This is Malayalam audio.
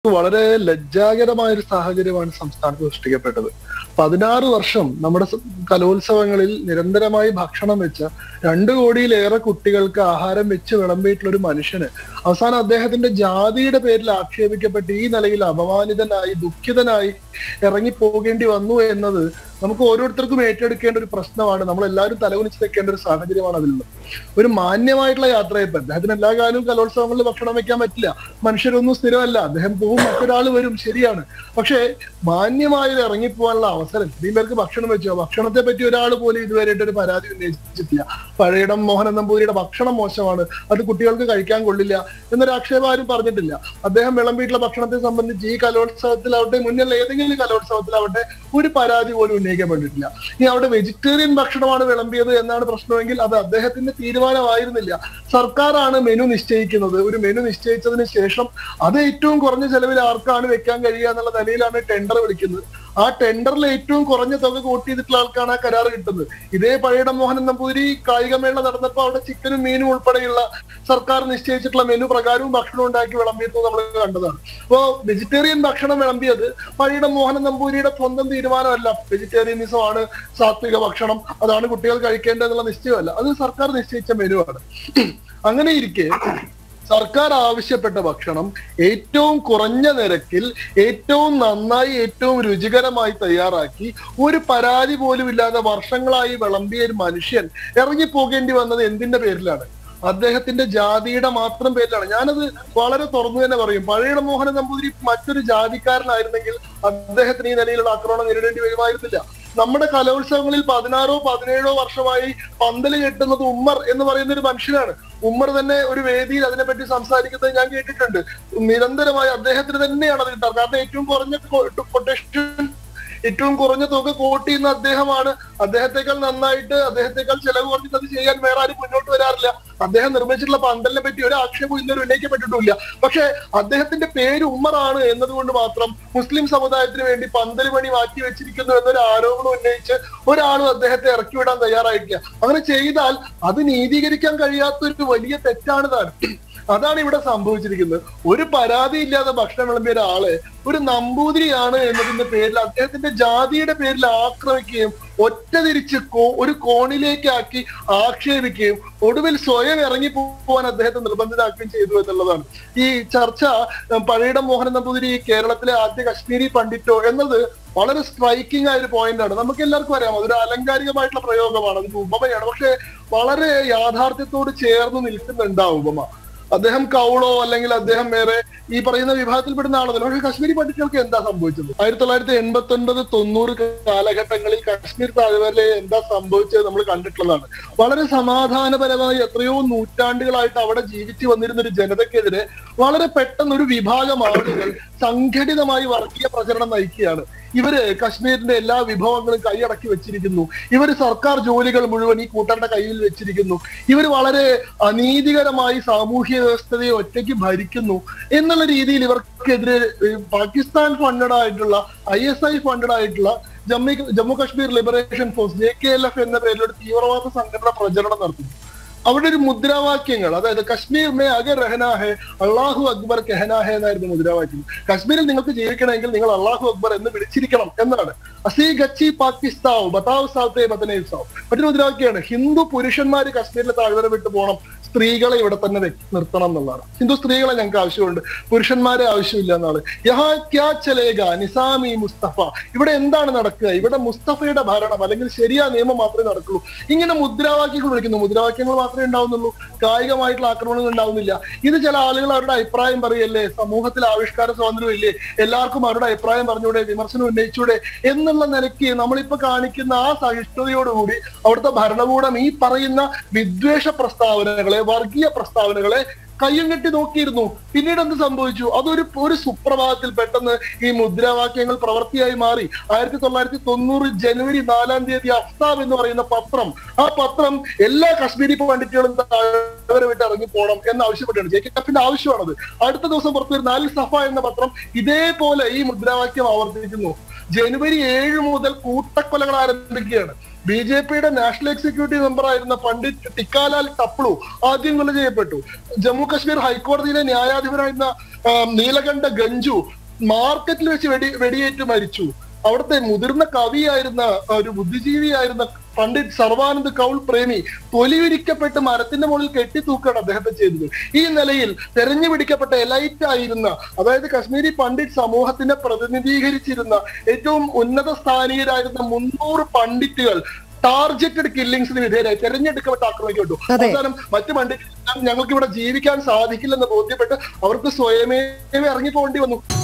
വളരെ ലജ്ജാകരമായ ഒരു സാഹചര്യമാണ് സംസ്ഥാനത്ത് സൃഷ്ടിക്കപ്പെട്ടത് പതിനാറ് വർഷം നമ്മുടെ സ- കലോത്സവങ്ങളിൽ നിരന്തരമായി ഭക്ഷണം വെച്ച രണ്ടു കോടിയിലേറെ കുട്ടികൾക്ക് ആഹാരം വെച്ച് വിളമ്പിയിട്ടുള്ള ഒരു മനുഷ്യന് അവസാനം അദ്ദേഹത്തിന്റെ ജാതിയുടെ പേരിൽ ആക്ഷേപിക്കപ്പെട്ട് ഈ നിലയിൽ അപമാനിതനായി ദുഃഖിതനായി ഇറങ്ങി പോകേണ്ടി വന്നു എന്നത് നമുക്ക് ഓരോരുത്തർക്കും ഏറ്റെടുക്കേണ്ട ഒരു പ്രശ്നമാണ് നമ്മൾ എല്ലാവരും തലകുനിച്ച് നിൽക്കേണ്ട ഒരു സാഹചര്യമാണ് അതിലുള്ളത് ഒരു മാന്യമായിട്ടുള്ള യാത്രയപ്പ് അദ്ദേഹത്തിന് എല്ലാ കാലവും കലോത്സവങ്ങളിൽ ഭക്ഷണം വെക്കാൻ പറ്റില്ല മനുഷ്യരൊന്നും സ്ഥിരമല്ല അദ്ദേഹം പോവും മറ്റൊരാൾ വരും ശരിയാണ് പക്ഷേ മാന്യമായത് ഇറങ്ങിപ്പോകാനുള്ള അവസരം ഇത്രയും പേർക്ക് ഭക്ഷണം വെച്ചോ ഭക്ഷണത്തെ പറ്റി ഒരാൾ പോലും ഇതുവരെയായിട്ട് ഒരു പരാതി ഉന്നയിച്ചിട്ടില്ല പഴയിടം മോഹനൻ നമ്പൂതിരിയുടെ ഭക്ഷണം മോശമാണ് അത് കുട്ടികൾക്ക് കഴിക്കാൻ കൊള്ളില്ല എന്നൊരു ആക്ഷേപം ആരും പറഞ്ഞിട്ടില്ല അദ്ദേഹം വിളമ്പിയിട്ടുള്ള ഭക്ഷണത്തെ സംബന്ധിച്ച് ഈ കലോത്സവത്തിലാവട്ടെ മുന്നിൽ ഏതെങ്കിലും കലോത്സവത്തിലാവട്ടെ ഒരു പരാതി പോലും ഉന്നയിക്കാൻ വേണ്ടിയിട്ടില്ല ഇനി അവിടെ വെജിറ്റേറിയൻ ഭക്ഷണമാണ് വിളമ്പിയത് എന്നാണ് പ്രശ്നമെങ്കിൽ അത് അദ്ദേഹത്തിന്റെ തീരുമാനമായിരുന്നില്ല സർക്കാരാണ് മെനു നിശ്ചയിക്കുന്നത് ഒരു മെനു നിശ്ചയിച്ചതിന് ശേഷം അത് ഏറ്റവും കുറഞ്ഞ ചെലവിൽ ആർക്കാണ് വെക്കാൻ കഴിയുക എന്നുള്ള നിലയിലാണ് ടെൻഡർ വിളിക്കുന്നത് ആ ടെൻഡറിൽ ഏറ്റവും കുറഞ്ഞ തുക കോട്ട് ചെയ്തിട്ടുള്ള ആൾക്കാണ് ആ കരാർ കിട്ടുന്നത് ഇതേ പഴയിടം മോഹനൻ നമ്പൂതിരി കായികമേള നടന്നപ്പോൾ അവിടെ ചിക്കനും മീനും ഉൾപ്പെടെയുള്ള സർക്കാർ നിശ്ചയിച്ചിട്ടുള്ള മെനു പ്രകാരവും ഭക്ഷണം ഉണ്ടാക്കി വിളമ്പിയത് നമ്മൾ കണ്ടതാണ് അപ്പോ വെജിറ്റേറിയൻ ഭക്ഷണം വിളമ്പിയത് പഴയിടം മോഹനൻ നമ്പൂതിരിയുടെ സ്വന്തം തീരുമാനമല്ല വെജിറ്റേറിയനിസം ആണ് സാത്വിക ഭക്ഷണം അതാണ് കുട്ടികൾ കഴിക്കേണ്ടതെന്നുള്ള നിശ്ചയമല്ല അത് സർക്കാർ നിശ്ചയിച്ച മെനു ആണ് അങ്ങനെ ഇരിക്കെ സർക്കാർ ആവശ്യപ്പെട്ട ഭക്ഷണം ഏറ്റവും കുറഞ്ഞ നിരക്കിൽ ഏറ്റവും നന്നായി ഏറ്റവും രുചികരമായി തയ്യാറാക്കി ഒരു പരാതി പോലും ഇല്ലാതെ വർഷങ്ങളായി വിളമ്പിയ ഒരു മനുഷ്യൻ ഇറങ്ങിപ്പോകേണ്ടി വന്നത് എന്തിന്റെ പേരിലാണ് അദ്ദേഹത്തിന്റെ ജാതിയുടെ മാത്രം പേരിലാണ് ഞാനത് വളരെ തുറന്നു തന്നെ പറയും പഴയുടെ മോഹന നമ്പൂതിരി മറ്റൊരു ജാതിക്കാരനായിരുന്നെങ്കിൽ അദ്ദേഹത്തിന് ഈ നിലയിലുള്ള ആക്രമണം നേരിടേണ്ടി വരുമായിരുന്നില്ല നമ്മുടെ കലോത്സവങ്ങളിൽ പതിനാറോ പതിനേഴോ വർഷമായി പന്തല് കെട്ടുന്നത് ഉമ്മർ എന്ന് പറയുന്ന ഒരു മനുഷ്യനാണ് ഉമ്മർ തന്നെ ഒരു വേദിയിൽ അതിനെപ്പറ്റി സംസാരിക്കുന്നത് ഞാൻ കേട്ടിട്ടുണ്ട് നിരന്തരമായി അദ്ദേഹത്തിന് തന്നെയാണ് അത് കിട്ടാറ് കാരണം ഏറ്റവും കുറഞ്ഞ കൊട്ടേഷൻ ഏറ്റവും കുറഞ്ഞ തുക കോട്ട് ചെയ്യുന്ന അദ്ദേഹമാണ് അദ്ദേഹത്തെക്കാൾ നന്നായിട്ട് അദ്ദേഹത്തെക്കാൾ ചെലവ് കുറഞ്ഞിട്ട് അത് ചെയ്യാൻ വേറെ ആരും മുന്നോട്ട് വരാറില്ല അദ്ദേഹം നിർമ്മിച്ചിട്ടുള്ള പന്തലിനെ പറ്റി ഒരു ആക്ഷേപവും ഇന്നൊരു ഉന്നയിക്കപ്പെട്ടിട്ടില്ല പക്ഷെ അദ്ദേഹത്തിന്റെ പേര് ഉമ്മറാണ് എന്നതുകൊണ്ട് മാത്രം മുസ്ലിം സമുദായത്തിന് വേണ്ടി പന്തൽ പണി മാറ്റി വെച്ചിരിക്കുന്നു എന്നൊരു ആരോപണം ഉന്നയിച്ച് ഒരാളും അദ്ദേഹത്തെ ഇറക്കി വിടാൻ തയ്യാറായിട്ടില്ല അങ്ങനെ ചെയ്താൽ അത് നീതീകരിക്കാൻ കഴിയാത്ത ഒരു വലിയ തെറ്റാണ് താൻ അതാണ് ഇവിടെ സംഭവിച്ചിരിക്കുന്നത് ഒരു പരാതി ഇല്ലാതെ ഭക്ഷണം വിളമ്പിയ ഒരാളെ ഒരു നമ്പൂതിരിയാണ് എന്നതിന്റെ പേരിൽ അദ്ദേഹത്തിന്റെ ജാതിയുടെ പേരിൽ ആക്രമിക്കുകയും ഒറ്റ തിരിച്ച് കോ- ഒരു കോണിലേക്കാക്കി ആക്ഷേപിക്കുകയും ഒടുവിൽ സ്വയം ഇറങ്ങി പോകാൻ അദ്ദേഹത്തെ നിർബന്ധിതാക്കുകയും ചെയ്തു എന്നുള്ളതാണ് ഈ ചർച്ച ഉം, പഴയിടം മോഹനൻ നമ്പൂതിരി കേരളത്തിലെ ആദ്യ കശ്മീരി പണ്ഡിറ്റോ എന്നത് വളരെ സ്ട്രൈക്കിംഗ് ആയ ഒരു പോയിന്റ് ആണ് നമുക്ക് എല്ലാവർക്കും അറിയാം അതൊരു അലങ്കാരികമായിട്ടുള്ള പ്രയോഗമാണ് അതിന് ഉപമയാണ് പക്ഷെ വളരെ യാഥാർത്ഥ്യത്തോട് ചേർന്ന് നിൽക്കുന്നുണ്ട് ആ ഉപമ അദ്ദേഹം കൗളോ അല്ലെങ്കിൽ അദ്ദേഹം വേറെ ഈ പറയുന്ന വിഭാഗത്തിൽപ്പെടുന്ന ആളല്ല പക്ഷെ കശ്മീരി പണ്ഡിറ്റുകൾക്ക് എന്താ സംഭവിച്ചത് ആയിരത്തി തൊള്ളായിരത്തി എൺപത്തി ഒൻപത് തൊണ്ണൂറ് കാലഘട്ടങ്ങളിൽ കശ്മീർ താഴ്വരയിൽ എന്താ സംഭവിച്ചത് നമ്മൾ കണ്ടിട്ടുള്ളതാണ് വളരെ സമാധാനപരമായി എത്രയോ നൂറ്റാണ്ടുകളായിട്ട് അവിടെ ജീവിച്ചു വന്നിരുന്ന ഒരു ജനതയ്ക്കെതിരെ വളരെ പെട്ടെന്ന് ഒരു വിഭാഗം ആളുകൾ സംഘടിതമായി വർഗീയ പ്രചരണം നയിക്കുകയാണ് ഇവര് കശ്മീരിന്റെ എല്ലാ വിഭവങ്ങളും കൈയടക്കി വെച്ചിരിക്കുന്നു ഇവര് സർക്കാർ ജോലികൾ മുഴുവൻ ഈ കൂട്ടരുടെ കയ്യിൽ വെച്ചിരിക്കുന്നു ഇവർ വളരെ അനീതികരമായി സാമൂഹ്യ വ്യവസ്ഥയെ ഒറ്റയ്ക്ക് ഭരിക്കുന്നു എന്നുള്ള രീതിയിൽ ഇവർക്കെതിരെ ഏ, പാകിസ്ഥാൻ ഫണ്ടഡ് ആയിട്ടുള്ള ഐ എസ് ഐ ഫണ്ടഡ് ആയിട്ടുള്ള Jammu Jammu Kashmir liberation force J K L F എന്ന പേരിൽ ഒരു തീവ്രവാദ സംഘടന പ്രചരണം നടത്തുന്നു അവിടെ ഒരു മുദ്രാവാക്യങ്ങൾ അതായത് കശ്മീർ മേ അഗർ രഹന ഹെ അള്ളാഹു അക്ബർ കെഹന ഹെ എന്നായിരുന്നു മുദ്രാവാക്യം കശ്മീരിൽ നിങ്ങൾക്ക് ജീവിക്കണമെങ്കിൽ നിങ്ങൾ അള്ളാഹു അക്ബർ എന്ന് വിളിച്ചിരിക്കണം എന്നാണ് അസീ ഗച്ചി പാകിസ്ഥാവ് ബതാവ് സാവത്തെ ബദനേവ് സാവ് മറ്റൊരു മുദ്രാവാക്യമാണ് ഹിന്ദു പുരുഷന്മാര് കശ്മീരിലെ താഴ്വര വിട്ടു പോകണം സ്ത്രീകളെ ഇവിടെ തന്നെ വെ- നിർത്തണം എന്നുള്ളതാണ് ഹിന്ദു സ്ത്രീകളെ ഞങ്ങൾക്ക് ആവശ്യമുണ്ട് പുരുഷന്മാരെ ആവശ്യമില്ല എന്നാണ് യഹാ ക്യാ ചലേഗ നിസാമി മുസ്തഫ ഇവിടെ എന്താണ് നടക്കുക ഇവിടെ മുസ്തഫയുടെ ഭരണം അല്ലെങ്കിൽ ശരിയാ നിയമം മാത്രമേ നടക്കുള്ളൂ ഇങ്ങനെ മുദ്രാവാക്യങ്ങൾ വിളിക്കുന്നു മുദ്രാവാക്യങ്ങൾ മാത്രമേ ഉണ്ടാവുന്നുള്ളൂ കായികമായിട്ടുള്ള ആക്രമണങ്ങൾ ഉണ്ടാവുന്നില്ല ഇത് ചില ആളുകൾ അവരുടെ അഭിപ്രായം പറയല്ലേ സമൂഹത്തിൽ ആവിഷ്കാര സ്വാതന്ത്ര്യം ഇല്ലേ എല്ലാവർക്കും അവരുടെ അഭിപ്രായം പറഞ്ഞൂടെ വിമർശനം ഉന്നയിച്ചൂടെ എന്നുള്ള നിലയ്ക്ക് നമ്മളിപ്പോ കാണിക്കുന്ന ആ സഹിഷ്ണുതയോടുകൂടി അവിടുത്തെ ഭരണകൂടം ഈ പറയുന്ന വിദ്വേഷ പ്രസ്താവനകളെ വർഗീയ പ്രസ്താവനകളെ കയ്യും കെട്ടി നോക്കിയിരുന്നു പിന്നീട് എന്ത് സംഭവിച്ചു അതൊരു ഒരു സുപ്രഭാതത്തിൽ പെട്ടെന്ന് ഈ മുദ്രാവാക്യങ്ങൾ പ്രവൃത്തിയായി മാറി ആയിരത്തി തൊള്ളായിരത്തി തൊണ്ണൂറ് ജനുവരി നാലാം തീയതി അഫ്താബ് എന്ന് പറയുന്ന പത്രം ആ പത്രം എല്ലാ കശ്മീരി പണ്ഡിറ്റുകളും താഴ്വര വിട്ട് ഇറങ്ങി പോകണം എന്ന് ആവശ്യപ്പെട്ടാണ് ജെ കെ എഫിന്റെ ആവശ്യമാണത് അടുത്ത ദിവസം പുറത്തു വരുന്ന അൽ സഫ എന്ന പത്രം ഇതേപോലെ ഈ മുദ്രാവാക്യം ആവർത്തിക്കുന്നു ജനുവരി ഏഴ് മുതൽ കൂട്ടക്കൊലകൾ ആരംഭിക്കുകയാണ് ബി ജെ പിയുടെ നാഷണൽ എക്സിക്യൂട്ടീവ് മെമ്പർ ആയിരുന്ന പണ്ഡിറ്റ് ടിക്കാലാൽ ടപ്ലു ആദ്യം കൊല ചെയ്യപ്പെട്ടു ജമ്മു കാശ്മീർ ഹൈക്കോടതിയിലെ ന്യായാധിപനായിരുന്ന ആ, നീലകണ്ഠ ഗഞ്ചു മാർക്കറ്റിൽ വെച്ച് വെടി വെടിയേറ്റ് മരിച്ചു അവിടുത്തെ മുതിർന്ന കവിയായിരുന്ന ആ, ഒരു ബുദ്ധിജീവിയായിരുന്ന പണ്ഡിറ്റ് സർവാനന്ദ് കൗൾ പ്രേമി തൊലിവിരിക്കപ്പെട്ട് മരത്തിന്റെ മുകളിൽ കെട്ടിത്തൂക്കാണ് അദ്ദേഹത്തെ ചെയ്തത് ഈ നിലയിൽ തെരഞ്ഞു പിടിക്കപ്പെട്ട എലൈറ്റ് ആയിരുന്ന അതായത് കശ്മീരി പണ്ഡിറ്റ് സമൂഹത്തിനെ പ്രതിനിധീകരിച്ചിരുന്ന ഏറ്റവും ഉന്നത സ്ഥാനീയരായിരുന്ന മുന്നൂറ് പണ്ഡിറ്റുകൾ ടാർജറ്റഡ് കില്ലിങ്സിന് വിധേയരായി തെരഞ്ഞെടുക്കപ്പെട്ട ആക്രമിക്കപ്പെട്ടു അതെ. അവസാനം മറ്റു പണ്ഡിറ്റ് ഞങ്ങൾക്ക് ഇവിടെ ജീവിക്കാൻ സാധിക്കില്ലെന്ന് ബോധ്യപ്പെട്ട് അവർക്ക് സ്വയമേ ഇറങ്ങി പോകേണ്ടി വന്നു